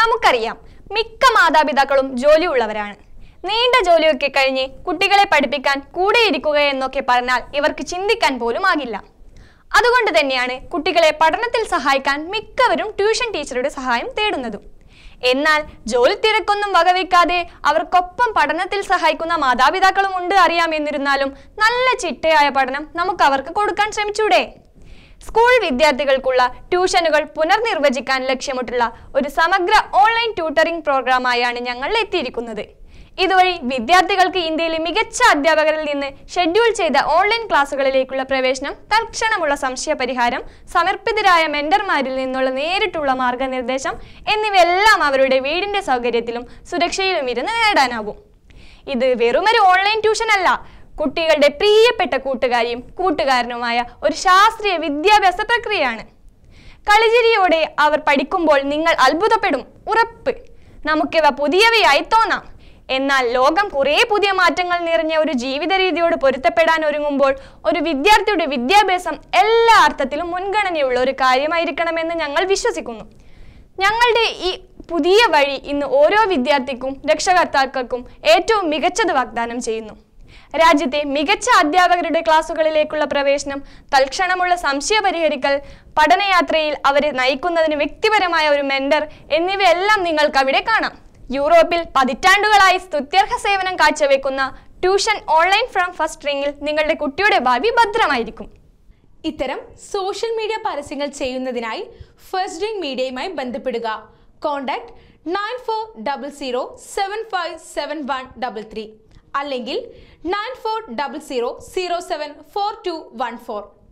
നമുക്കറിയാം മിക്ക മാതാപിതാക്കളും ജോലിയുള്ളവരാണ് നീണ്ട ജോലിയൊക്കെ കഴിഞ്ഞ് കുട്ടികളെ പഠിപ്പിക്കാൻ കൂടെ ഇരിക്കുക എന്നൊക്കെ പറഞ്ഞാൽ ഇവർക്ക് ചിന്തിക്കാൻ പോലും ആകില്ല അതുകൊണ്ട് തന്നെയാണ് കുട്ടികളെ പഠനത്തിൽ സഹായിക്കാൻ മിക്കവരും ട്യൂഷൻ ടീച്ചറുടെ സഹായം തേടുന്നതും എന്നാൽ ജോലി തിരക്കൊന്നും വകവയ്ക്കാതെ അവർക്കൊപ്പം പഠനത്തിൽ സഹായിക്കുന്ന മാതാപിതാക്കളും ഉണ്ട് അറിയാമെന്നിരുന്നാലും നല്ല ചിട്ടയായ പഠനം നമുക്ക് അവർക്ക് കൊടുക്കാൻ ശ്രമിച്ചൂടെ സ്കൂൾ വിദ്യാർത്ഥികൾക്കുള്ള ട്യൂഷനുകൾ പുനർനിർവചിക്കാൻ ലക്ഷ്യമിട്ടുള്ള ഒരു സമഗ്ര ഓൺലൈൻ ട്യൂട്ടറിംഗ് പ്രോഗ്രാമായാണ് ഞങ്ങൾ എത്തിയിരിക്കുന്നത് ഇതുവഴി വിദ്യാർത്ഥികൾക്ക് ഇന്ത്യയിലെ മികച്ച അധ്യാപകരിൽ നിന്ന് ഷെഡ്യൂൾ ചെയ്ത ഓൺലൈൻ ക്ലാസുകളിലേക്കുള്ള പ്രവേശനം തൽക്ഷണമുള്ള സംശയ പരിഹാരം സമർപ്പിതരായ മെന്റർമാരിൽ നിന്നുള്ള നേരിട്ടുള്ള മാർഗനിർദ്ദേശം എന്നിവയെല്ലാം അവരുടെ വീടിന്റെ സൗകര്യത്തിലും സുരക്ഷയിലും ഇരുന്ന് നേടാനാകും ഇത് വെറുമൊരു ഓൺലൈൻ ട്യൂഷൻ അല്ല കുട്ടികളുടെ പ്രിയപ്പെട്ട കൂട്ടുകാരിയും കൂട്ടുകാരനുമായ ഒരു ശാസ്ത്രീയ വിദ്യാഭ്യാസ പ്രക്രിയയാണ് കളിചിരിയോടെ അവർ പഠിക്കുമ്പോൾ നിങ്ങൾ അത്ഭുതപ്പെടും ഉറപ്പ് നമുക്കിവ പുതിയവയായി തോന്നാം എന്നാൽ ലോകം കുറേ പുതിയ മാറ്റങ്ങൾ നിറഞ്ഞ ഒരു ജീവിത രീതിയോട് പൊരുത്തപ്പെടാൻ ഒരുങ്ങുമ്പോൾ ഒരു വിദ്യാർത്ഥിയുടെ വിദ്യാഭ്യാസം എല്ലാ അർത്ഥത്തിലും മുൻഗണനയുള്ള ഒരു കാര്യമായിരിക്കണമെന്ന് ഞങ്ങൾ വിശ്വസിക്കുന്നു ഞങ്ങളുടെ ഈ പുതിയ വഴി ഇന്ന് ഓരോ വിദ്യാർത്ഥിക്കും രക്ഷകർത്താക്കൾക്കും ഏറ്റവും മികച്ചത് വാഗ്ദാനം ചെയ്യുന്നു രാജ്യത്തെ മികച്ച അധ്യാപകരുടെ ക്ലാസുകളിലേക്കുള്ള പ്രവേശനം തൽക്ഷണമുള്ള സംശയ പരിഹരിക്കൽ പഠനയാത്രയിൽ അവരെ നയിക്കുന്നതിന് വ്യക്തിപരമായ ഒരു മെന്റർ എന്നിവയെല്ലാം നിങ്ങൾക്ക് അവിടെ കാണാം യൂറോപ്പിൽ പതിറ്റാണ്ടുകളായി സ്തുത്യർഹ സേവനം കാഴ്ചവെക്കുന്ന ട്യൂഷൻ ഓൺലൈൻ ഫ്രം ഫസ്റ്റ് റിംഗിൽ നിങ്ങളുടെ കുട്ടിയുടെ ഭാവി ഭദ്രമായിരിക്കും ഇത്തരം സോഷ്യൽ മീഡിയ പരസ്യങ്ങൾ ചെയ്യുന്നതിനായി ഫസ്റ്റ് റിംഗ് മീഡിയയുമായി ബന്ധപ്പെടുക contact nine four double zero seven five seven one double three അല്ലെങ്കിൽ nine four double zero zero seven four two one four